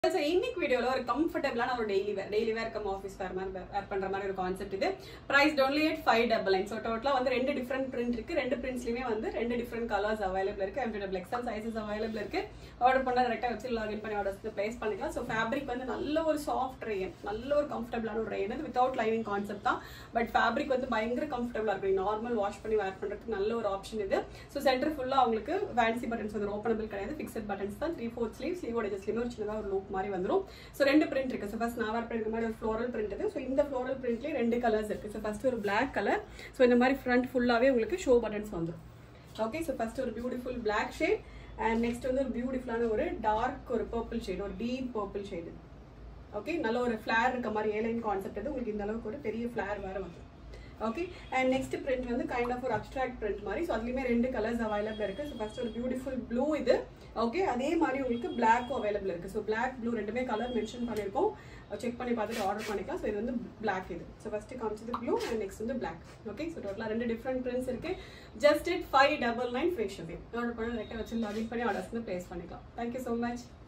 so இன்னைக்கு வீடியோல ஒரு கம்ஃபர்டபுளான ஒரு daily wear daily wear cum office wear மாதிரி வேர் பண்ற மாதிரி ஒரு கான்செப்ட் இது price only at five double nine so டோட்டலாக வந்து ரெண்டு டிஃப்ரெண்ட் பிரிண்ட் இருக்கு ரெண்டு பிரிண்ட்ஸ்லயுமே வந்து ரெண்டு டிஃப்ரெண்ட் கலர்ஸ் அவைலபிள் இருக்கு M double XL sizes available இருக்கு ஆர்டர் பண்ணா டேரக்டாக வெப்சைட் லாகின் பண்ணி ஆர்டர்ஸ் பிளேஸ் பண்ணிக்கலாம் ஸோ ஃபேப்ரிக் வந்து நல்ல ஒரு சாஃப்ட் ரெயின் நல்ல ஒரு கம்ஃபர்டபுளான ஒரு ரெயின் வித்தவுட் லைனிங் கான்செப்ட் தான் பட் ஃபேப்ரிக் வந்து பயங்கர கம்ஃபர்டபுளாக இருக்கும் நார்மல் வாஷ் பண்ணி வேர் பண்றதுக்கு நல்ல ஒரு ஆப்ஷன் இது ஸோ சென்டர் ஃபுல்லாக உங்களுக்கு ஃபேன்சி பட்டன்ஸ் வந்து ஓப்பனபிள் கிடையாது ஃபிக்ஸட் பட்டன்ஸ் தான் த்ரீ ஃபோர்த் ஸ்லீவ் ஸ்லீவோட ஜஸ்ட்லேயுமே ஒரு சின்னதாக ஒரு லூப் மாதிரி வந்துரும் ஸோ ரெண்டு பிரிண்ட் இருக்கு ஸோ ஃபர்ஸ்ட் நான் வேர் பண்ணிருக்க மாதிரி ஒரு ஃப்ளோரல் பிரிண்ட் இது ஸோ இந்த ஃப்ளோரல் பிரிண்ட்லேயே ரெண்டு கலர்ஸ் இருக்கு ஸோ ஃபர்ஸ்ட் ஒரு பிளாக் கலர் ஸோ இந்த மாதிரி ஃப்ரண்ட் ஃபுல்லாகவே உங்களுக்கு ஷோ பட்டன்ஸ் வந்துடும் ஓகே ஸோ ஃபர்ஸ்ட் ஒரு beautiful black shade and next வந்து ஒரு பியூட்டிஃபுல்லான ஒரு டார்க் ஒரு பர்பிள் ஷேட் ஒரு டீப் பர்பிள் ஷேடு ஓகே நல்ல ஒரு ஃப்ளேர் இருக்க மாதிரி ஏலைன் கான்செப்ட் இது உங்களுக்கு இந்த அளவுக்கு ஒரு பெரிய ஃப்ளேர் வேற வந்து ஓகே அண்ட் நெக்ஸ்ட் பிரிண்ட் வந்து கைண்ட் ஆஃப் ஒரு அப்ட்ராக்ட் பிரிண்ட் மாதிரி ஸோ அதுலேயுமே ரெண்டு கலர்ஸ் அவைலபிள் இருக்கு ஸோ ஃபர்ஸ்ட் ஒரு பியூட்டிஃபுல் ப்ளூ இது ஓகே அதே மாதிரி உங்களுக்கு பிளாக்கும் அவைலபிள் இருக்கு ஸோ பிளாக் ப்ளூ ரெண்டுமே கலர் மென்ஷன் பண்ணியிருக்கோம் செக் பண்ணி பார்த்துட்டு ஆர்டர் பண்ணிக்கலாம் ஸோ இது வந்து பிளாக் இது ஸோ ஃபர்ஸ்ட் காமிச்சது ப்ளூ அண்ட் நெக்ஸ்ட் வந்து பிளாக் ஓகே ஸோ டோட்டலாக ரெண்டு டிஃப்ரெண்ட் பிரிண்ட்ஸ் இருக்கு just at five double nine free shipping order பண்ணி டேரக்டாக வச்சு லாகின் பண்ணி ஆர்டர்ஸ் வந்து ப்ளேஸ் பண்ணிக்கலாம் தேங்க்யூ ஸோ மச்